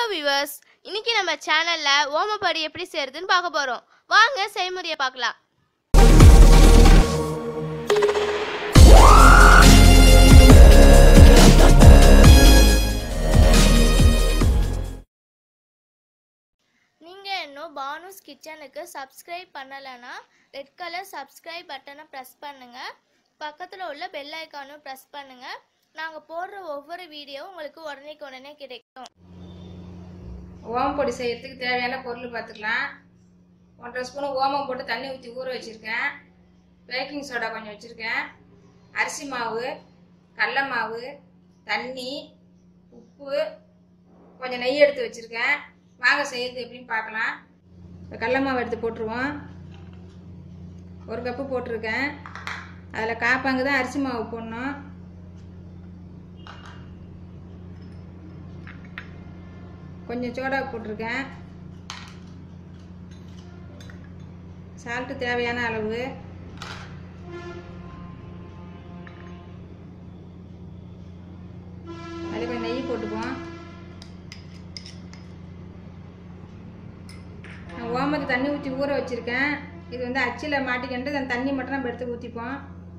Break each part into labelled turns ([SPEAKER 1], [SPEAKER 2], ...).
[SPEAKER 1] viewers இன்னைக்கு நம்ம சேனல்ல ஓமப்படி எப்படி செய்யறதுன்னு பார்க்க போறோம் வாங்க செய்முறையை பார்க்கலாம் நீங்க இன்னும் பானுஸ் கிச்சனுக்கு சப்ஸ்கிரைப் பண்ணலைன்னா ரெட் கலர் சப்ஸ்கிரைப் பட்டனை ப்ரெஸ் பண்ணுங்க பக்கத்தில் உள்ள பெல் ஐக்கானும் ப்ரெஸ் பண்ணுங்க நாங்கள் போடுற ஒவ்வொரு வீடியோவும் உங்களுக்கு உடனேக்கு உடனே கிடைக்கும்
[SPEAKER 2] ஓமம் பொடி செய்யறதுக்கு தேவையான பொருள் பார்த்துக்கலாம் ஒன்றரை ஸ்பூன் ஓமம் போட்டு தண்ணி ஊற்றி ஊற வச்சுருக்கேன் பேக்கிங் சோடா கொஞ்சம் வச்சுருக்கேன் அரிசி மாவு கடல மாவு தண்ணி உப்பு கொஞ்சம் நெய் எடுத்து வச்சுருக்கேன் வாங்க செய்யறது எப்படின்னு பார்க்கலாம் இப்போ கடல மாவு எடுத்து போட்டுருவோம் ஒரு கப்பு போட்டிருக்கேன் அதில் காப்பாங்க தான் அரிசி மாவு போடணும் கொஞ்சம் சோடா போட்டிருக்கேன் சால்ட்டு தேவையான அளவு அதில் கொஞ்சம் நெய் போட்டுக்குவோம் நான் ஓமத்து தண்ணி ஊற்றி ஊற வச்சுருக்கேன் இது வந்து அச்சில் மாட்டிக்கிட்டு அந்த தண்ணி மட்டும் நம்ம எடுத்து ஊற்றிப்போம்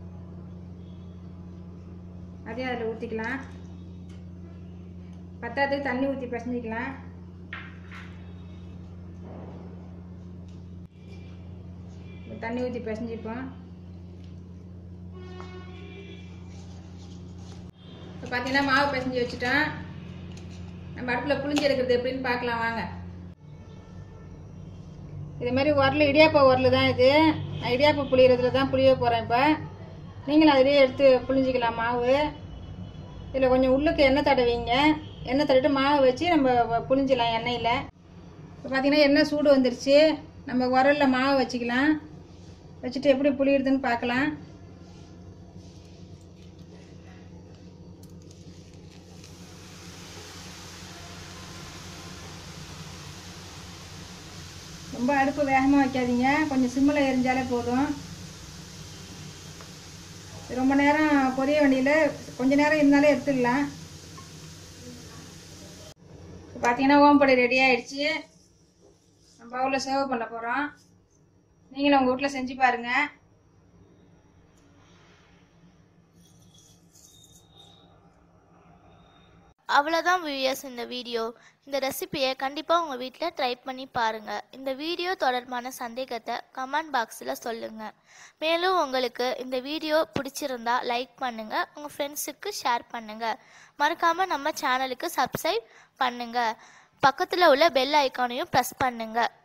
[SPEAKER 2] அதையும் அதில் ஊற்றிக்கலாம் பத்தாத்துக்கு தண்ணி ஊற்றி பிசைஞ்சிக்கலாம் தண்ணி ஊற்றி பிசைஞ்சிப்போம் இப்போ பார்த்தீங்கன்னா மாவு பிசைஞ்சு வச்சுட்டோம் நம்ம அடுப்பில் புளிஞ்சு எடுக்கிறது எப்படின்னு பார்க்கலாம் வாங்க இது மாதிரி உரல் இடியாப்பா உரல் தான் இது நான் இடியாப்பா புளியறதுல தான் புளிய போகிறேன் இப்போ நீங்களும் அதிலேயே எடுத்து புளிஞ்சிக்கலாம் மாவு இதில் கொஞ்சம் உள்ளுக்கு எண்ணெய் தடவிங்க எண்ணெய் தடவிட்டு மாவு வச்சு நம்ம வ- புளிஞ்சிடலாம் எண்ணெயில் இப்போ பார்த்தீங்கன்னா எண்ணெய் சூடு வந்துருச்சு நம்ம உரலில் மாவு வச்சுக்கலாம் வச்சுட்டு எப்படி புளியுறதுன்னு பார்க்கலாம் ரொம்ப அடுப்பு வேகமாக வைக்காதீங்க கொஞ்சம் சிம்மில் எரிஞ்சாலே போதும் ரொம்ப நேரம் பொரிய வேண்டியதில் கொஞ்ச நேரம் இருந்தாலே எடுத்துடலாம் இப்போ பார்த்தீங்கன்னா ஓம்பொடி ரெடி ஆயிடுச்சு நம்ம பவுலில் சர்வ் பண்ண போகிறோம் நீங்களும் உங்கள் வீட்டில் செஞ்சு பாருங்கள்
[SPEAKER 1] அவ்வளோதான் வியூயர்ஸ் இந்த வீடியோ இந்த ரெசிபியை கண்டிப்பாக உங்கள் வீட்டில் ட்ரை பண்ணி பாருங்கள் இந்த வீடியோ தொடர்பான சந்தேகத்தை கமெண்ட் பாக்ஸில் சொல்லுங்கள் மேலும் உங்களுக்கு இந்த வீடியோ பிடிச்சிருந்தா லைக் பண்ணுங்கள் உங்கள் ஃப்ரெண்ட்ஸுக்கு ஷேர் பண்ணுங்கள் மறக்காமல் நம்ம சேனலுக்கு சப்ஸ்கிரைப் பண்ணுங்கள் பக்கத்தில் உள்ள பெல் ஐக்கானையும் ப்ரெஸ் பண்ணுங்கள்